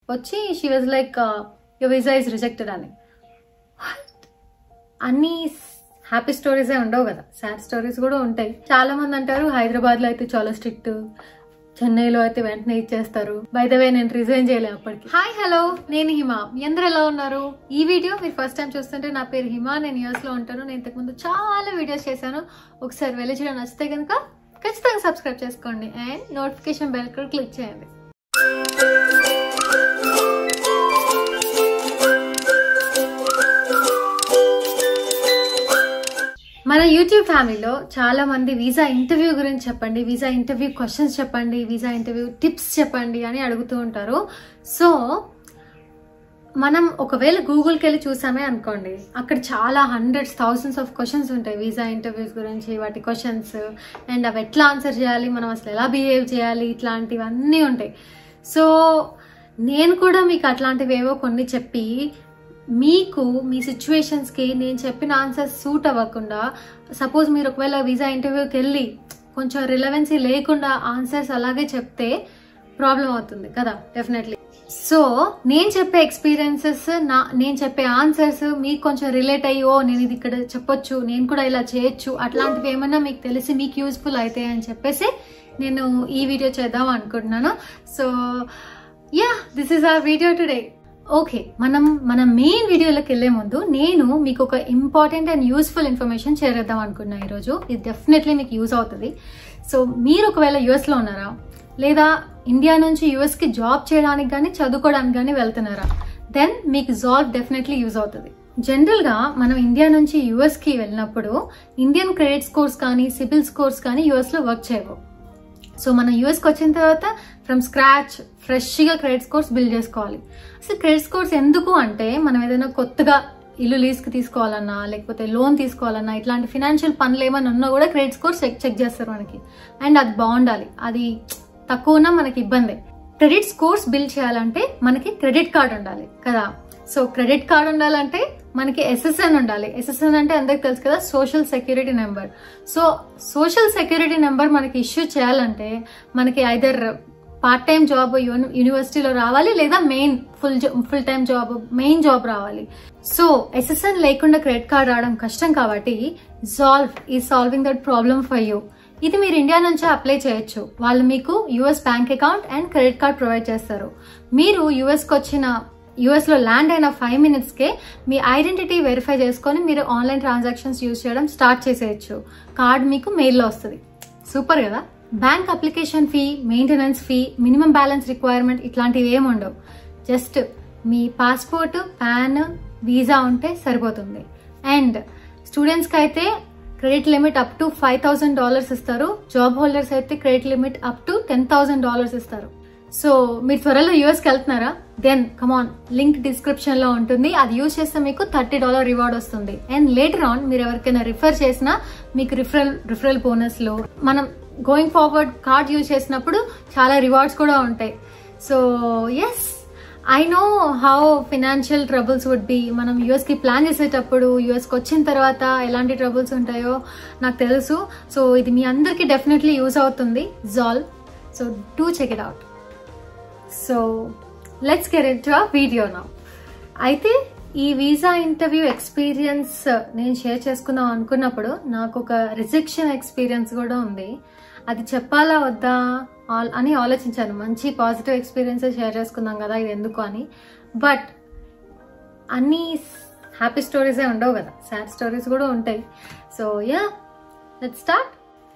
వచ్చి she was like your visa is rejected అని అన్ని హ్యాపీ స్టోరీసే ఉండవు కదా సాడ్ స్టోరీస్ కూడా ఉంటాయి చాలా మంది అంటారు హైదరాబాద్ లో అయితే చాలా స్ట్రిక్ట్ చెన్నైలో అయితే వెంటనే ఇచ్చేస్తారు బై ద వే నేను రిజైన్ చేయలే అప్పటికి హాయ్ హలో నేను హిమ మీ అందరు ఎలా ఉన్నారు ఈ వీడియో మీరు ఫస్ట్ టైం చూస్తుంటే నా పేరు హిమ నేను యూఎస్ లో ఉంటాను నేను ఇంతకుముందు చాలా వీడియోస్ చేశాను ఒకసారి వెళ్ళి చూడండి నచ్చితే కనుక ఖచ్చితంగా సబ్స్క్రైబ్ చేసుకోండి అండ్ నోటిఫికేషన్ బెల్ కూడా క్లిక్ చేయండి మన యూట్యూబ్ ఫ్యామిలీలో చాలా మంది వీసా ఇంటర్వ్యూ గురించి చెప్పండి వీసా ఇంటర్వ్యూ క్వశ్చన్స్ చెప్పండి వీసా ఇంటర్వ్యూ టిప్స్ చెప్పండి అని అడుగుతూ ఉంటారు సో మనం ఒకవేళ గూగుల్కి వెళ్ళి చూసామే అనుకోండి అక్కడ చాలా హండ్రెడ్స్ థౌసండ్స్ ఆఫ్ క్వశ్చన్స్ ఉంటాయి వీసా ఇంటర్వ్యూస్ గురించి వాటి క్వశ్చన్స్ అండ్ అవి ఎట్లా ఆన్సర్ చేయాలి మనం అసలు ఎలా బిహేవ్ చేయాలి ఇట్లాంటివన్నీ ఉంటాయి సో నేను కూడా మీకు అట్లాంటివి ఏవో కొన్ని చెప్పి మీకు మీ సిచ్యువేషన్స్కి నేను చెప్పిన ఆన్సర్స్ సూట్ అవ్వకుండా సపోజ్ మీరు ఒకవేళ వీసా ఇంటర్వ్యూకి వెళ్ళి కొంచెం రిలవెన్సీ లేకుండా ఆన్సర్స్ అలాగే చెప్తే ప్రాబ్లం అవుతుంది కదా డెఫినెట్లీ సో నేను చెప్పే ఎక్స్పీరియన్సెస్ నా నేను చెప్పే ఆన్సర్స్ మీకు కొంచెం రిలేట్ అయ్యి ఓ నేను ఇది ఇక్కడ చెప్పొచ్చు నేను కూడా ఇలా చేయొచ్చు అట్లాంటివి ఏమన్నా మీకు తెలిసి మీకు యూస్ఫుల్ అవుతాయి అని చెప్పేసి నేను ఈ వీడియో చేద్దాం అనుకుంటున్నాను so ya this is our video today okay మనం మన మెయిన్ వీడియోలోకి వెళ్లే ముందు నేను మీకు ఒక ఇంపార్టెంట్ అండ్ యూస్ఫుల్ ఇన్ఫర్మేషన్ చేరేద్దాం అనుకున్నా ఈరోజు ఇది డెఫినెట్లీ మీకు యూజ్ అవుతుంది సో మీరు ఒకవేళ యుఎస్లో ఉన్నారా లేదా ఇండియా నుంచి యుఎస్కి జాబ్ చేయడానికి కానీ చదువుకోవడానికి కానీ వెళ్తున్నారా దెన్ మీకు జాబ్ డెఫినెట్లీ యూజ్ అవుతుంది జనరల్గా మనం ఇండియా నుంచి యుఎస్కి వెళ్ళినప్పుడు ఇండియన్ క్రెడిట్ స్కోర్స్ కానీ సిబిల్ స్కోర్స్ కానీ యుఎస్లో వర్క్ చేయవు సో మనం యూఎస్కి వచ్చిన తర్వాత ఫ్రమ్ స్క్రాచ్ ఫ్రెష్గా క్రెడిట్ స్కోర్స్ బిల్డ్ చేసుకోవాలి అసలు క్రెడిట్ స్కోర్స్ ఎందుకు అంటే మనం ఏదైనా కొత్తగా ఇల్లు లీజ్కి తీసుకోవాలన్నా లేకపోతే లోన్ తీసుకోవాలన్నా ఇట్లాంటి ఫినాన్షియల్ పనులు ఏమైనా ఉన్నా కూడా క్రెడిట్ స్కోర్స్ చెక్ చెక్ చేస్తారు మనకి అండ్ అది బాగుండాలి అది తక్కువ ఉన్నా మనకి ఇబ్బంది క్రెడిట్ స్కోర్స్ బిల్డ్ చేయాలంటే మనకి క్రెడిట్ కార్డ్ ఉండాలి కదా సో క్రెడిట్ కార్డ్ ఉండాలంటే మనకి ఎస్ఎస్ఎన్ ఉండాలి ఎస్ఎస్ఎన్ అంటే అందరికి తెలుసు కదా social security number so social security number మనకి ఇష్యూ చేయాలంటే మనకి ఐదర్ పార్ట్ టైం జాబ్ యూనివర్సిటీలో రావాలి లేదా main full full time job main job రావాలి సో ఎస్ఎస్ఎన్ లేకుండా క్రెడిట్ కార్డ్ రావడం కష్టం కాబట్టి సాల్వ్ ఈ solving that problem for you ఇది మీరు ఇండియా నుంచే అప్లై చేయొచ్చు వాళ్ళు మీకు US bank account and credit card provide చేస్తారు మీరు యుఎస్కి వచ్చిన యుఎస్ లో ల్యాండ్ అయిన ఫైవ్ మినిట్స్ కే మీ ఐడెంటిటీ వెరిఫై చేసుకొని మీరు ఆన్లైన్ ట్రాన్సాక్షన్స్ యూజ్ చేయడం స్టార్ట్ చేసేయచ్చు కార్డ్ మీకు మెయిల్లో వస్తుంది సూపర్ కదా bank application fee maintenance fee minimum balance requirement ఇట్లాంటివి ఏమి ఉండవు జస్ట్ మీ పాస్పోర్ట్ పాన్ వీసా ఉంటే సరిపోతుంది అండ్ స్టూడెంట్స్కి అయితే credit limit up to five thousand dollars ఇస్తారు జాబ్ హోల్డర్స్ అయితే credit limit up to ten thousand dollars ఇస్తారు సో మీరు త్వరలో యూఎస్కి వెళ్తున్నారా దెన్ కమాన్ లింక్ డిస్క్రిప్షన్ లో ఉంటుంది అది యూజ్ చేస్తే మీకు థర్టీ డాలర్ రివార్డ్ వస్తుంది అండ్ లేటర్ ఆన్ మీరు ఎవరికైనా రిఫర్ చేసినా మీకు రిఫరల్ రిఫరల్ బోనస్ లో మనం గోయింగ్ ఫార్వర్డ్ కార్డ్ యూజ్ చేసినప్పుడు చాలా రివార్డ్స్ కూడా ఉంటాయి so as I know how financial troubles would be మనం యూఎస్కి ప్లాన్ చేసేటప్పుడు యూఎస్కి వచ్చిన తర్వాత ఎలాంటి ట్రబుల్స్ ఉంటాయో నాకు తెలుసు సో ఇది మీ అందరికీ డెఫినెట్లీ యూజ్ అవుతుంది జాల్ so do check it out so let's get into ఆ వీడియో నా అయితే ఈ వీసా ఇంటర్వ్యూ ఎక్స్పీరియన్స్ నేను షేర్ చేసుకుందాం అనుకున్నప్పుడు నాకు ఒక రిజెక్షన్ ఎక్స్పీరియన్స్ కూడా ఉంది అది చెప్పాలా వద్దా అని ఆలోచించాను మంచి పాజిటివ్ ఎక్స్పీరియన్స్ షేర్ చేసుకుందాం కదా ఇది ఎందుకు అని బట్ అన్ని హ్యాపీ స్టోరీసే ఉండవు కదా సాడ్ స్టోరీస్ కూడా ఉంటాయి so ya let start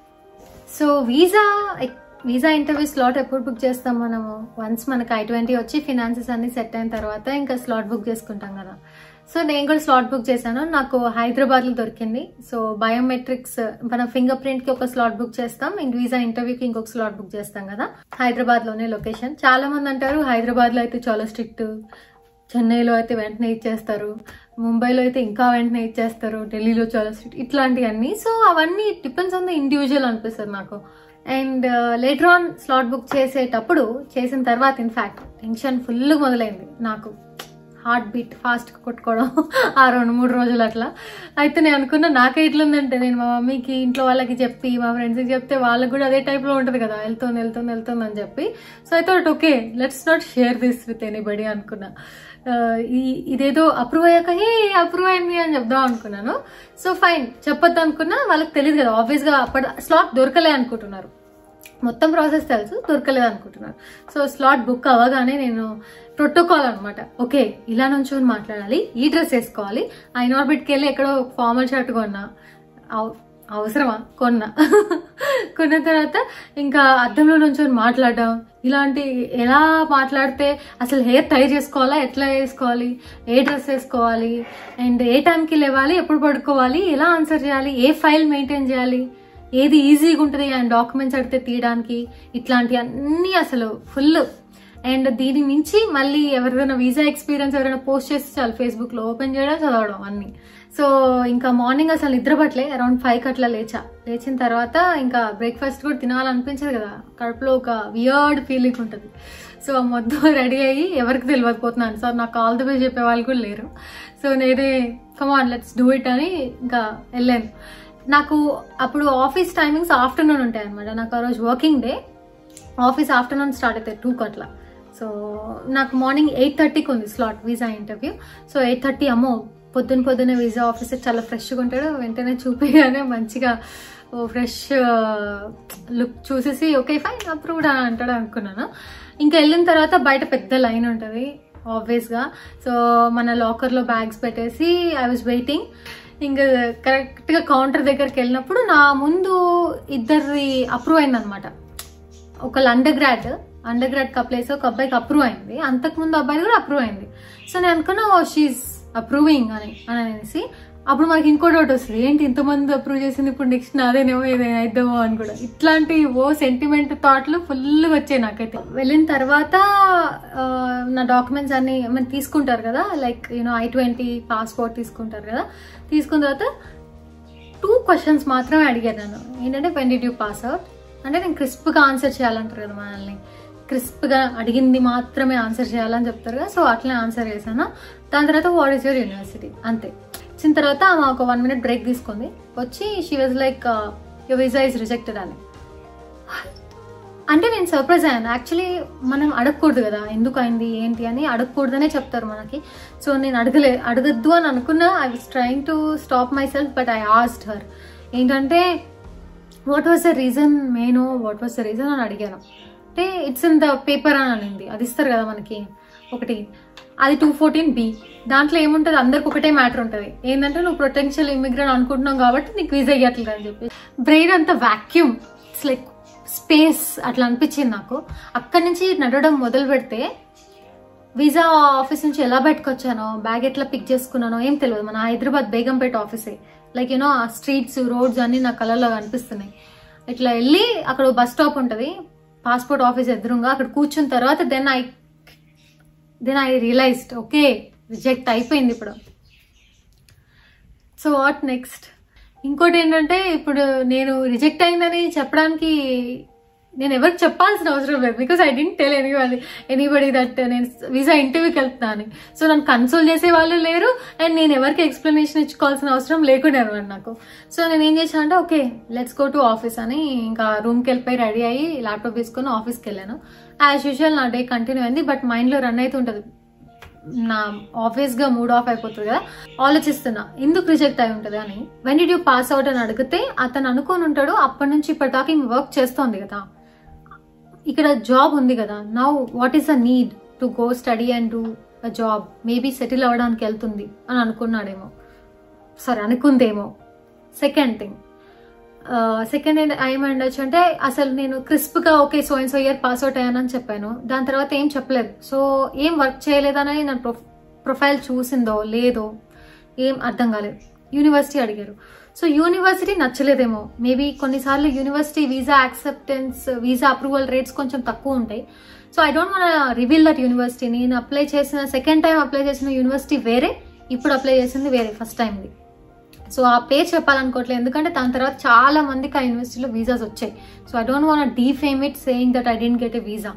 so visa visa interview slot ఎప్పుడు బుక్ చేస్తాం మనము వన్స్ మనకి ఐ ట్వంటీ వచ్చి ఫినాన్సెస్ అన్ని సెట్ అయిన తర్వాత ఇంకా స్లాట్ బుక్ చేసుకుంటాం కదా సో నేను కూడా స్లాట్ బుక్ చేశాను నాకు హైదరాబాద్లో దొరికింది సో బయోమెట్రిక్స్ మన ఫింగర్ ప్రింట్కి ఒక స్లాట్ బుక్ చేస్తాం ఇంక వీసా ఇంటర్వ్యూకి ఇంకొక స్లాట్ బుక్ చేస్తాం కదా హైదరాబాద్లోనే లొకేషన్ చాలా మంది అంటారు హైదరాబాద్లో అయితే చాలా స్ట్రిక్ట్ చెన్నైలో అయితే వెంటనే ఇచ్చేస్తారు ముంబైలో అయితే ఇంకా వెంటనే ఇచ్చేస్తారు ఢిల్లీలో చాలా స్ట్రిక్ట్ ఇట్లాంటివన్నీ సో అవన్నీ డిపెండ్స్ ఆన్ ద ఇండివిజువల్ అనిపిస్తుంది నాకు and later on slot book చేసేటప్పుడు చేసిన తర్వాత ఇన్ఫ్యాక్ట్ టెన్షన్ ఫుల్ మొదలైంది నాకు హార్ట్ బీట్ ఫాస్ట్గా కొట్టుకోవడం ఆ రెండు మూడు రోజులు అట్లా అయితే నేను అనుకున్నా నాకే ఇట్లుందంటే నేను మా మమ్మీకి ఇంట్లో వాళ్ళకి చెప్పి మా ఫ్రెండ్స్కి చెప్తే వాళ్ళకి కూడా అదే టైప్లో ఉంటుంది కదా వెళ్తుంది వెళ్తుంది వెళ్తుంది అని చెప్పి so I thought okay let's not share this with anybody అనుకున్నా ఆ, ఈ ఇదేదో అప్రూవ్ అయ్యాక హే అప్రూవ్ అయింది అని చెప్దాం అనుకున్నాను సో ఫైన్ చెప్పొద్దు అనుకున్నా వాళ్ళకి తెలియదు కదా ఆబ్వియస్గా అప్పటి స్లాట్ దొరకలే అనుకుంటున్నారు మొత్తం ప్రాసెస్ తెలుసు దొరకలేదు అనుకుంటున్నారు సో స్లాట్ బుక్ అవ్వగానే నేను ప్రోటోకాల్ అనమాట ఓకే ఇలా నుంచొని మాట్లాడాలి ఈ డ్రెస్ వేసుకోవాలి ఆ ఇన్ఆర్బిట్కి వెళ్ళి ఎక్కడో ఫార్మల్ షర్ట్ కొన్నా అవ- అవసరమా కొన్నా కొన్న తర్వాత ఇంకా అద్దంలో నుంచొని మాట్లాడడం ఇలాంటి ఎలా మాట్లాడితే అసలు హెయిర్ టై చేసుకోవాలా ఎట్లా వేసుకోవాలి ఏ డ్రెస్ వేసుకోవాలి అండ్ ఏ టైంకి లేవాలి ఎప్పుడు పడుకోవాలి ఎలా ఆన్సర్ చేయాలి ఏ ఫైల్ మెయింటైన్ చేయాలి ఏది ఈజీగా ఉంటుంది అండ్ డాక్యుమెంట్స్ అడిగితే తీయడానికి ఇట్లాంటి అన్నీ అసలు ఫుల్ అండ్ దీని మించి మళ్ళీ ఎవరిదైనా వీసా ఎక్స్పీరియన్స్ ఎవరైనా పోస్ట్ చేస్తే చాలు ఫేస్బుక్లో ఓపెన్ చేయడం చదవడం అన్నీ సో ఇంకా మార్నింగ్ అసలు నిద్ర పట్టలే అరౌండ్ ఫైవ్ అట్లా లేచా లేచిన తర్వాత ఇంకా బ్రేక్ఫాస్ట్ కూడా తినాలనిపించదు కదా కడుపులో ఒక వియర్డ్ ఫీలింగ్ ఉంటుంది సో మొత్తం రెడీ అయ్యి ఎవరికి తెలియకపోతున్నాను సార్ నాకు ఆల్ ది వే చెప్పే వాళ్ళు కూడా లేరు సో నేనే కమాన్ లెట్స్ డూ ఇట్ అని ఇంకా వెళ్ళాను నాకు అప్పుడు ఆఫీస్ టైమింగ్స్ ఆఫ్టర్నూన్ ఉంటాయి అనమాట నాకు ఆ రోజు working day office afternoon start అవుతాయి టూకి అట్లా సో నాకు మార్నింగ్ ఎయిట్ థర్టీకి ఉంది slot visa interview so eight thirty అమ్మో పొద్దున పొద్దున వీసా ఆఫీసర్ చాలా ఫ్రెష్గా ఉంటాడు వెంటనే చూపించగానే మంచిగా ఫ్రెష్ లుక్ చూసేసి ఓకే ఫైన్ అప్రూవ్డ్ అని అంటాడు అనుకున్నాను ఇంకా వెళ్ళిన తర్వాత బయట పెద్ద లైన్ ఉంటుంది ఆబ్వియస్గా సో మన లాకర్లో బ్యాగ్స్ పెట్టేసి ఐ వాజ్ వెయిటింగ్ ఇంకా కరెక్ట్గా కౌంటర్ దగ్గరికి వెళ్ళినప్పుడు నా ముందు ఇద్దరిది అప్రూవ్ అయిందనమాట ఒకళ్ళు undergrad undergrad couples ఒక అబ్బాయికి అప్రూవ్ అయింది అంతకుముందు అబ్బాయి కూడా అప్రూవ్ అయింది సో నేను అనుకున్నా షీఈ్ అప్రూవింగ్ అని అని అనేసి అప్పుడు మనకి ఇంకో డౌట్ వస్తుంది ఏంటి ఇంతమంది అప్రూవ్ చేసింది ఇప్పుడు నెక్స్ట్ నాదేనేమో ఏదైనా అయిద్దామో అని కూడా ఇట్లాంటి ఓ సెంటిమెంట్ థాట్లు ఫుల్గా వచ్చాయి నాకైతే వెళ్ళిన తర్వాత ఆ, నా డాక్యుమెంట్స్ అన్ని మనం తీసుకుంటారు కదా like you know I twenty passport తీసుకుంటారు కదా తీసుకున్న తర్వాత టూ క్వశ్చన్స్ మాత్రమే అడిగాను నన్ను ఏంటంటే when did you pass out అంటే నేను క్రిస్ప్గా ఆన్సర్ చేయాలంటారు కదా మనల్ని క్రిస్ప్గా అడిగింది మాత్రమే ఆన్సర్ చేయాలని చెప్తారు కదా సో అట్లనే ఆన్సర్ చేశాను దాని తర్వాత వాట్ ఈస్ యువర్ యూనివర్సిటీ అంతే వచ్చిన తర్వాత ఆమె ఒక వన్ మినిట్ బ్రేక్ తీసుకుంది వచ్చి she was like your visa is rejected అని అంటే నేను సర్ప్రైజ్ అయ్యాను యాక్చువల్లీ మనం అడగకూడదు కదా ఎందుకు అయింది ఏంటి అని అడగకూడదనే చెప్తారు మనకి సో నేను అడగలే అడగద్దు అని అనుకున్నా I was trying to stop myself but I asked her ఏంటంటే వాట్ వాస్ ద రీజన్ మేనో వాట్ వాస్ ద రీజన్ అని అడిగాను అంటే ఇట్స్ ఇన్ ద పేపర్ అని అనింది అది ఇస్తారు కదా మనకి ఒకటి అది టూ ఫోర్టీన్ బి దాంట్లో ఏముంటుంది అందరికి ఒకటే మ్యాటర్ ఉంటుంది ఏంటంటే నువ్వు పొటెన్షియల్ ఇమిగ్రెంట్ అనుకుంటున్నావు కాబట్టి నీకు వీజా ఇవ్వట్లేదు అని చెప్పి బ్రెయిన్ అంతా వాక్యూమ్ ఇట్స్ లైక్ స్పేస్ అట్లా అనిపించింది నాకు అక్కడి నుంచి నడవడం మొదలు పెడితే వీసా ఆఫీస్ నుంచి ఎలా బయటకొచ్చానో బ్యాగ్ ఎట్లా పిక్ చేసుకున్నానో ఏం తెలియదు మన హైదరాబాద్ బేగంపేట ఆఫీసే లైక్ యూనో ఆ స్ట్రీట్స్ రోడ్స్ అన్ని నా కళ్ళలో కనిపిస్తున్నాయి ఇట్లా వెళ్ళి అక్కడ బస్ స్టాప్ ఉంటుంది పాస్పోర్ట్ ఆఫీస్ ఎదురుగా అక్కడ కూర్చున్న తర్వాత then I then I realized okay reject అయిపోయింది ఇప్పుడు సో వాట్ నెక్స్ట్ ఇంకోటి ఏంటంటే ఇప్పుడు నేను రిజెక్ట్ అయిందని చెప్పడానికి నేను ఎవరికి చెప్పాల్సిన అవసరం లేదు because I didn't tell any anybody that నేను వీసా ఇంటర్వ్యూకి వెళ్తున్నాను సో నన్ను కన్సోల్ చేసే వాళ్ళు లేరు అండ్ నేను ఎవరికి ఎక్స్ప్లెనేషన్ ఇచ్చుకోవాల్సిన అవసరం లేకుండా అనమాట నాకు సో నేను ఏం చేశాను అంటే okay let's go to office అని ఇంకా రూమ్కి వెళ్ళిపోయి రెడీ అయ్యి ల్యాప్టాప్ తీసుకొని ఆఫీస్కి వెళ్ళాను యాజ్ యూజువల్ నా డే కంటిన్యూ అయింది బట్ మైండ్లో రన్ అవుతుంటుంది నా ఆబ్వియస్ గా మూడ్ ఆఫ్ అయిపోతుంది కదా ఆలోచిస్తున్నా ఎందుకు రిజెక్ట్ అయి ఉంటుంది అని when did you pass out అని అడిగితే అతను అనుకొని ఉంటాడు అప్పటి నుంచి ఇప్పటిదాకా ఈమె వర్క్ చేస్తోంది కదా ఇక్కడ జాబ్ ఉంది కదా now what is a need to go study and do a job maybe settle అవ్వడానికి వెళ్తుంది అని అనుకున్నాడేమో సరే అనుకుందేమో సెకండ్ థింగ్ సెకండ్ ఏమండొచ్చు అంటే అసలు నేను క్రిస్ప్గా okay so and so year pass out అయ్యానని చెప్పాను దాని తర్వాత ఏం చెప్పలేదు సో ఏం వర్క్ చేయలేదని నా ప్రొ ప్రొఫైల్ చూసిందో లేదో ఏం అర్థం కాలేదు యూనివర్సిటీ అడిగారు సో యూనివర్సిటీ నచ్చలేదేమో మేబీ కొన్నిసార్లు university visa acceptance visa approval rates కొంచెం తక్కువ ఉంటాయి సో ఐ డోంట్ మన రివీల్ దట్ యూనివర్సిటీ నేను అప్లై చేసిన సెకండ్ టైం అప్లై చేసిన యూనివర్సిటీ వేరే ఇప్పుడు అప్లై చేసింది వేరే ఫస్ట్ టైంది సో ఆ పేరు చెప్పాలనుకోవట్లేదు ఎందుకంటే దాని తర్వాత చాలా మందికి ఆ యూనివర్సిటీలో వీసాస్ వచ్చాయి so I don't want defame it saying that I didn't get a visa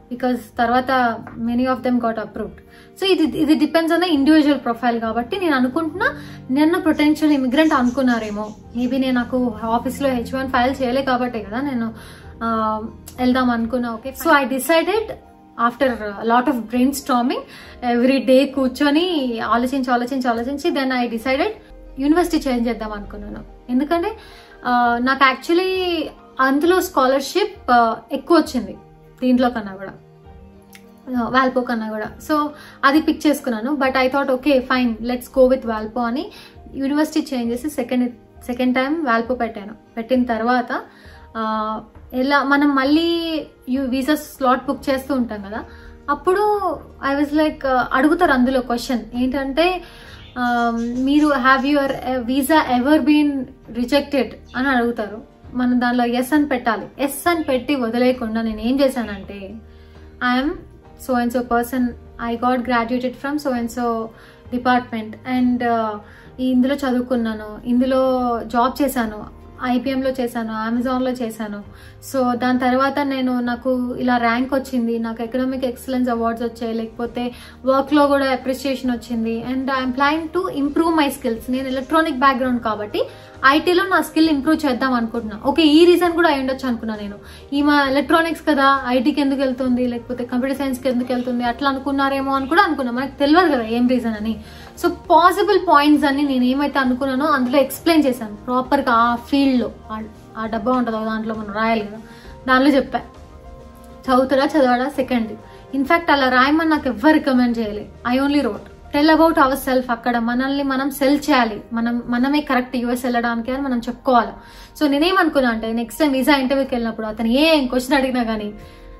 because తర్వాత many of them got approved so ఇది ఇది depends on the individual profile కాబట్టి నేను అనుకుంటున్నా నేను పొటెన్షియల్ ఇమిగ్రెంట్ అనుకున్నారేమో మేబీ నేను నాకు ఆఫీస్లో హెచ్ వన్ ఫైల్ చేయలే కాబట్టే కదా నేను ఆ, వెళ్దాం అనుకున్నా okay so I decided after lot of brainstorming every day కూర్చొని ఆలోచించి ఆలోచించి ఆలోచించి then I decided university change చేద్దాం అనుకున్నాను ఎందుకంటే ఆ, నాకు యాక్చువల్లీ అందులో స్కాలర్షిప్ ఎక్కువ వచ్చింది దీంట్లో కన్నా కూడా వాల్పో కన్నా కూడా సో అది పిక్ చేసుకున్నాను but I thought okay fine let's go with Valpo అని యూనివర్సిటీ చేంజ్ చేసి సెకండ్ సెకండ్ టైం వాల్పో పెట్టాను పెట్టిన తర్వాత ఆ, ఎలా మనం మళ్ళీ యూ వీసా స్లాట్ బుక్ చేస్తూ ఉంటాం కదా అప్పుడు ఐ వాజ్ లైక్ అడుగుతారు అందులో క్వశ్చన్ ఏంటంటే ఆ, మీరు have your visa ever been rejected అని అడుగుతారు మనం దానిలో ఎస్ అని పెట్టాలి ఎస్ అని పెట్టి వదిలేయకుండా నేను ఏం చేశానంటే I'm so and so person I got graduated from so and so department and ఇందులో చదువుకున్నాను ఇందులో జాబ్ చేశాను ఐబిఎంలో చేశాను అమెజాన్లో చేశాను సో దాని తర్వాత నేను నాకు ఇలా ర్యాంక్ వచ్చింది నాకు ఎకనామిక్ ఎక్సలెన్స్ అవార్డ్స్ వచ్చాయి లేకపోతే వర్క్లో కూడా అప్రిసియేషన్ వచ్చింది and I'm planning to improve my skills నేను ఎలక్ట్రానిక్ బ్యాక్గ్రౌండ్ కాబట్టి ఐటీలో నా స్కిల్ ఇంప్రూవ్ చేద్దాం అనుకుంటున్నా ఓకే ఈ రీజన్ కూడా అయి ఉండొచ్చు అనుకున్నా నేను ఈమె ఎలక్ట్రానిక్స్ కదా ఐటీకి ఎందుకు వెళ్తుంది లేకపోతే కంప్యూటర్ సైన్స్కి ఎందుకు వెళ్తుంది అట్లా అనుకున్నారేమో అని కూడా అనుకున్నా మనకు తెలియదు కదా ఏం రీజన్ అని సో పాసిబుల్ పాయింట్స్ అన్ని నేను ఏమైతే అనుకున్నానో అందులో ఎక్స్ప్లెయిన్ చేశాను ప్రాపర్గా ఆ ఫీల్డ్లో ఆ డబ్బా ఉంటుంది కదా, దాంట్లో మనం రాయాలి కదా దానిలో చెప్పా చదువుతాడా చదవాడా సెకండ్ ఇన్ఫాక్ట్ అలా రాయమని నాకు ఎవ్వరు రికమెండ్ చేయలే I only wrote tell about our self అక్కడ మనల్ని మనం సెల్ చేయాలి మనం మనమే కరెక్ట్ యూఎస్ వెళ్ళడానికి అని మనం చెప్పుకోవాలి సో నేనేమనుకున్నా అంటే నెక్స్ట్ టైం వీసా ఇంటర్వ్యూకి వెళ్ళినప్పుడు అతను ఏ క్వశ్చన్ అడిగినా కానీ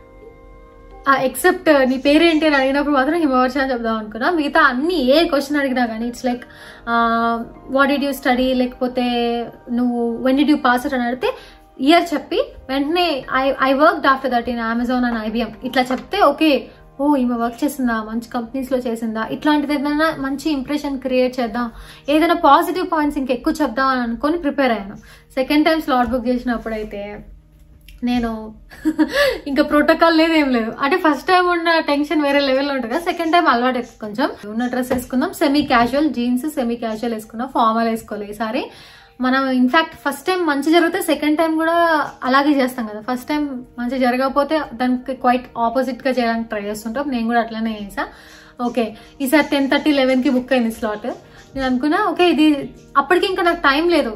ఎక్సెప్ట్ నీ పేరేంటి అని అడిగినప్పుడు మాత్రం హిమవర్ష అని చెప్దాం అనుకున్నా మిగతా అన్ని ఏ క్వశ్చన్ అడిగినా కానీ it's like what did you study లేకపోతే నువ్వు వెన్ డిడ్ యూ పాస్ అని అడిగితే ఇయర్ చెప్పి వెంటనే I I work after that in Amazon and IBM ఇట్లా చెప్తే ఓకే ఓ ఈమె వర్క్ చేసిందా మంచి కంపెనీస్ లో చేసిందా ఇట్లాంటిది ఏదైనా మంచి ఇంప్రెషన్ క్రియేట్ చేద్దాం ఏదైనా పాజిటివ్ పాయింట్స్ ఇంకెక్కువ చెప్దాం అని అనుకొని ప్రిపేర్ అయ్యాను సెకండ్ టైం స్లాట్ బుక్ చేసినప్పుడు అయితే నేను ఇంకా ప్రోటోకాల్ లేదు ఏం లేదు అంటే ఫస్ట్ టైం ఉన్న టెన్షన్ వేరే లెవెల్లో ఉంటుంది కదా సెకండ్ టైం అలవాటు ఎక్కువ కొంచెం ఉన్న డ్రెస్ వేసుకుందాం semi casual jeans semi casual వేసుకున్నాం ఫార్మల్ వేసుకోవాలి ఈసారి మనం ఇన్ఫాక్ట్ ఫస్ట్ టైం మంచి జరిగితే సెకండ్ టైం కూడా అలాగే చేస్తాం కదా ఫస్ట్ టైం మంచి జరగకపోతే దానికి క్వైట్ ఆపోజిట్ గా చేయడానికి ట్రై చేస్తుంటాం నేను కూడా అట్లనే చేసా ఓకే ఈసారి టెన్ థర్టీ లెవెన్ కి బుక్ అయింది స్లాట్ నేను అనుకున్నా ఓకే ఇది అప్పటికి ఇంకా నాకు టైం లేదు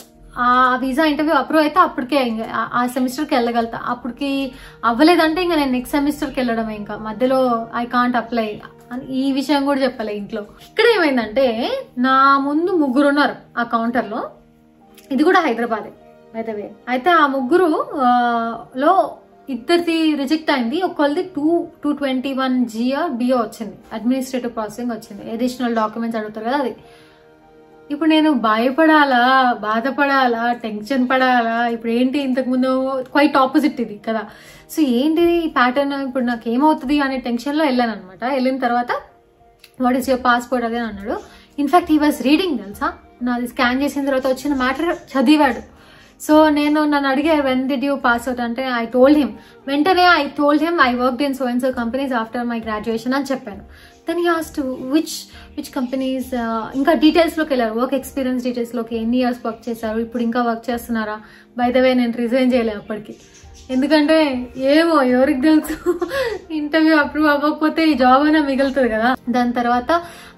ఆ వీసా ఇంటర్వ్యూ అప్రూవ్ అయితే అప్పటికే ఇంకా ఆ- ఆ సెమిస్టర్కి వెళ్ళగలుగుతా అప్పటికి అవ్వలేదంటే ఇంకా నేను నెక్స్ట్ సెమిస్టర్కి వెళ్ళడమే ఇంకా మధ్యలో ఐ కాంట్ అప్లై అని ఈ విషయం కూడా చెప్పలే ఇంట్లో ఇక్కడ ఏమైందంటే నా ముందు ముగ్గురు ఉన్నారు ఆ కౌంటర్లో ఇది కూడా హైదరాబాదే వే అయితే ఆ ముగ్గురు ఆ, లో ఇద్దరిది రిజెక్ట్ అయింది ఒకళ్ళది టూ టూ ట్వంటీ వన్ జియో బియో వచ్చింది అడ్మినిస్ట్రేటివ్ ప్రాసెసింగ్ వచ్చింది అడిషనల్ డాక్యుమెంట్స్ అడుగుతారు కదా అది ఇప్పుడు నేను భయపడాలా బాధపడాలా టెన్షన్ పడాలా ఇప్పుడు ఏంటి ఇంతకు ముందు క్వైట్ ఆపోజిట్ ఇది కదా సో ఏంటిది ఈ ప్యాటర్న్ ఇప్పుడు నాకు ఏమవుతుంది అనే టెన్షన్లో వెళ్ళాను అనమాట వెళ్ళిన తర్వాత వాట్ ఈస్ యువర్ పాస్పోర్ట్ అదే అన్నాడు ఇన్ఫాక్ట్ హీ వాజ్ రీడింగ్ తెలుసా నాది స్కాన్ చేసిన తర్వాత వచ్చిన మ్యాటర్ చదివాడు సో నేను నన్ను అడిగారు when did you pass out అంటే ఐ టోల్డ్ హిమ్ వెంటనే I told him I work in so and so companies after my graduation అని చెప్పాను then he asked which which companies ఇంకా డీటెయిల్స్లోకి వెళ్ళారు వర్క్ ఎక్స్పీరియన్స్ డీటెయిల్స్లోకి ఎన్ని ఇయర్స్ వర్క్ చేశారు ఇప్పుడు ఇంకా వర్క్ చేస్తున్నారా బై ద వే నేను రిజైన్ చేయలేదు అప్పటికి ఎందుకంటే ఏమో ఎవరికి తెలుసు ఇంటర్వ్యూ అప్రూవ్ అవ్వకపోతే ఈ జాబ్ అయినా మిగులుతుంది కదా దాని తర్వాత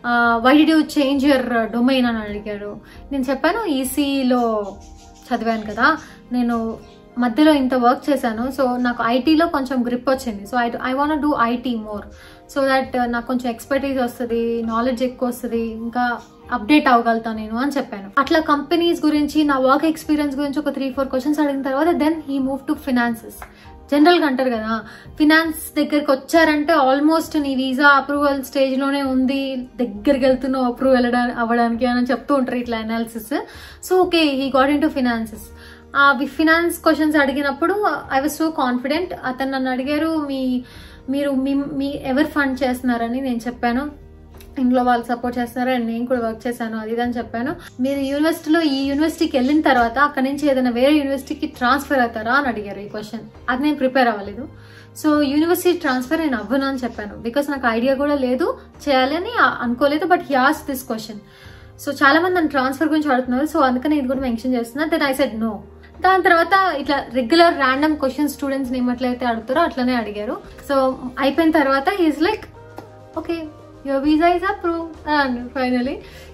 why do you change your domain అని అడిగాడు నేను చెప్పాను ఈసీలో చదివాను కదా నేను మధ్యలో ఇంత వర్క్ చేశాను సో నాకు ఐటీలో కొంచెం గ్రిప్ వచ్చింది so I I want do IT more so that నాకు కొంచెం ఎక్స్పర్టీస్ వస్తుంది నాలెడ్జ్ ఎక్కువ వస్తుంది ఇంకా అప్డేట్ అవ్వగలుగుతాను నేను అని చెప్పాను అట్లా కంపెనీస్ గురించి నా వర్క్ ఎక్స్పీరియన్స్ గురించి ఒక త్రీ ఫోర్ క్వశ్చన్స్ అడిగిన తర్వాత then he move to finances జనరల్గా అంటారు కదా ఫినాన్స్ దగ్గరికి వచ్చారంటే ఆల్మోస్ట్ నీ వీసా అప్రూవల్ స్టేజ్లోనే ఉంది దగ్గరికి వెళ్తున్నావు అప్రూవ్ వెళ్ళడానికి అవ్వడానికి అని చెప్తూ ఉంటారు ఇట్లా analysis so okay he got into finances ఆ ఫినాన్స్ క్వశ్చన్స్ అడిగినప్పుడు ఐ వాజ్ సో కాన్ఫిడెంట్ అతను నన్ను అడిగారు మీ మీరు మీ మీ ఎవరు ఫండ్ చేస్తున్నారని నేను చెప్పాను ఇంట్లో వాళ్ళు సపోర్ట్ చేస్తున్నారు అండ్ నేను కూడా వర్క్ చేశాను అది ఇది అని చెప్పాను మీరు యూనివర్సిటీలో ఈ యూనివర్సిటీకి వెళ్ళిన తర్వాత అక్కడ నుంచి ఏదైనా వేరే యూనివర్సిటీకి ట్రాన్స్ఫర్ అవుతారా అని అడిగారు ఈ క్వశ్చన్ అది నేను ప్రిపేర్ అవ్వలేదు సో యూనివర్సిటీ ట్రాన్స్ఫర్ నేను అవ్వను అని చెప్పాను బికాస్ నాకు ఐడియా కూడా లేదు చేయాలని ఆ- అనుకోలేదు but as this question so చాలా మంది నన్ను ట్రాన్స్ఫర్ గురించి అడుగుతున్నారు సో అందుకని ఇది కూడా మెన్షన్ చేస్తున్నా దెన్ ఐ సెడ్ నో దాని తర్వాత ఇట్లా రెగ్యులర్ ర్యాండమ్ క్వశ్చన్ స్టూడెంట్స్ ఏమట్లయితే అడుగుతారో అట్లనే అడిగారు సో అయిపోయిన తర్వాత is like okay your visa is approve and finally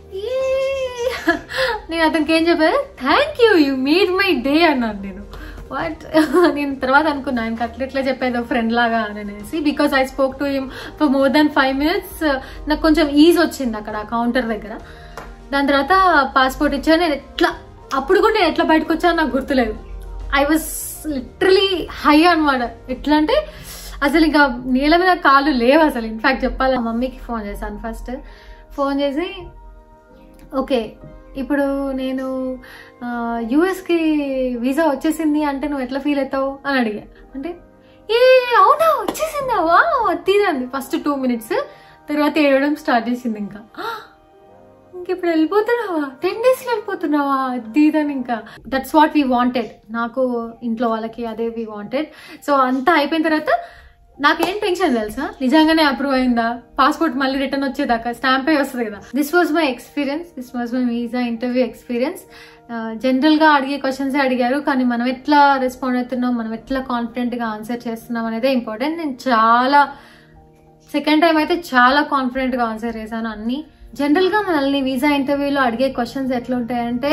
నేను అతనికి ఏం చెప్పాను thank you you made my day అన్నాను నేను వాట్ నేను తర్వాత అనుకున్నాను ఆయనకి అట్లా ఎట్లా చెప్పేది ఫ్రెండ్ లాగా అని అనేసి because I spoke to him for more than five minutes నాకు కొంచెం ఈజ్ వచ్చింది అక్కడ కౌంటర్ దగ్గర దాని తర్వాత పాస్పోర్ట్ ఇచ్చాను నేను ఎట్లా అప్పుడు కూడా నేను ఎట్లా బయటకు వచ్చాను నాకు గుర్తులేదు ఐ వాజ్ లిటరలీ హై అనమాట ఎట్లా అంటే అసలు ఇంకా నేల మీద కాళ్ళు లేవు అసలు ఇన్ఫాక్ట్ చెప్పాలి మా మమ్మీకి ఫోన్ చేశాను ఫస్ట్ ఫోన్ చేసి ఓకే ఇప్పుడు నేను యుఎస్కి వీసా వచ్చేసింది అంటే నువ్వు ఎట్లా ఫీల్ అవుతావు అని అడిగా అంటే ఏ అవునా వచ్చేసిందా వా తీరండి ఫస్ట్ టూ మినిట్స్ తర్వాత ఏడవడం స్టార్ట్ చేసింది ఇంకా ఇంక ఇప్పుడు వెళ్ళిపోతున్నావా టెన్ డేస్ లో వెళ్ళిపోతున్నావా అది ఇదని ఇంకా దట్స్ వాట్ వీ వాంటెడ్ నాకు ఇంట్లో వాళ్ళకి అదే వీ వాంటెడ్ సో అంతా అయిపోయిన తర్వాత నాకేం టెన్షన్ తెలుసా నిజంగానే అప్రూవ్ అయిందా పాస్పోర్ట్ మళ్ళీ రిటర్న్ వచ్చేదాకా స్టాంప్ అయి వస్తుంది కదా this was my experience this was my visa interview experience general గా అడిగే క్వశ్చన్స్ అడిగారు కానీ మనం ఎట్లా రెస్పాండ్ అవుతున్నాం మనం ఎట్లా కాన్ఫిడెంట్ గా ఆన్సర్ చేస్తున్నాం అనేదే ఇంపార్టెంట్ నేను చాలా సెకండ్ టైం అయితే చాలా కాన్ఫిడెంట్ గా ఆన్సర్ చేశాను అన్ని జనరల్ గా మనల్ని వీసా ఇంటర్వ్యూలో అడిగే క్వశ్చన్స్ ఎట్లా ఉంటాయంటే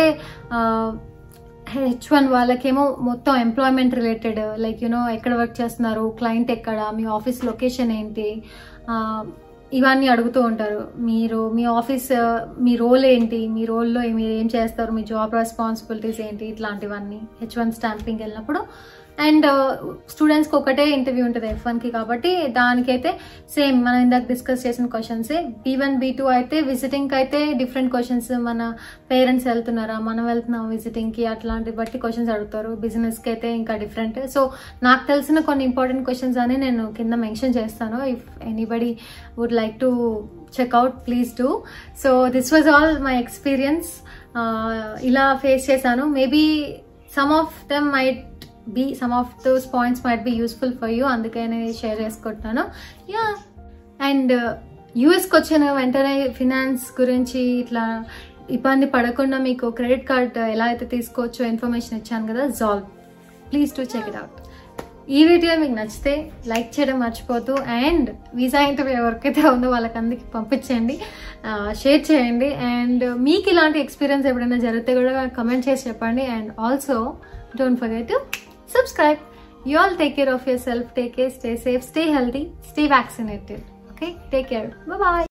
హెచ్ వన్ వాళ్ళకేమో మొత్తం ఎంప్లాయ్మెంట్ రిలేటెడ్ లైక్ యూనో ఎక్కడ వర్క్ చేస్తున్నారు క్లయింట్ ఎక్కడ మీ ఆఫీస్ లొకేషన్ ఏంటి ఆ, ఇవన్నీ అడుగుతూ ఉంటారు మీరు మీ ఆఫీస్ మీ రోల్ ఏంటి మీ రోల్లో మీరు ఏం చేస్తారు మీ జాబ్ రెస్పాన్సిబిలిటీస్ ఏంటి ఇట్లాంటివన్నీ హెచ్ వన్ స్టాంపింగ్ వెళ్ళినప్పుడు అండ్ స్టూడెంట్స్కి ఒకటే ఇంటర్వ్యూ ఉంటుంది ఎఫ్ వన్కి కాబట్టి దానికైతే సేమ్ మనం ఇందాక డిస్కస్ చేసిన క్వశ్చన్సే బీ వన్ బీ టూ అయితే విజిటింగ్కి అయితే డిఫరెంట్ క్వశ్చన్స్ మన పేరెంట్స్ వెళ్తున్నారా మనం వెళ్తున్నాం విజిటింగ్కి అట్లాంటి బట్టి క్వశ్చన్స్ అడుగుతారు బిజినెస్కి అయితే ఇంకా డిఫరెంట్ సో నాకు తెలిసిన కొన్ని ఇంపార్టెంట్ క్వశ్చన్స్ అని నేను కింద మెన్షన్ చేస్తాను if anybody would like to check out please do so this was all my experience ఇలా ఫేస్ చేశాను maybe some of them might be some of those points might be useful for you అందుకనే share చేసుకుంటున్నాను yeah and యూఎస్కి వచ్చిన వెంటనే finance గురించి ఇట్లా ఇబ్బంది పడకుండా మీకు క్రెడిట్ కార్డ్ ఎలా అయితే తీసుకోవచ్చో ఇన్ఫర్మేషన్ ఇచ్చాను కదా జాల్వ్ please to check it out ఈ వీడియో మీకు నచ్చితే లైక్ చేయడం మర్చిపోతూ అండ్ వీసా ఇంటర్వ్యూ ఎవరికైతే ఉందో వాళ్ళకి అందరికి పంపించండి షేర్ చేయండి అండ్ మీకు ఇలాంటి ఎక్స్పీరియన్స్ ఎప్పుడైనా జరిగితే కూడా కమెంట్ చేసి చెప్పండి and also don't forget to subscribe you all take care of your self take care stay safe stay healthy stay vaccinated okay take care bye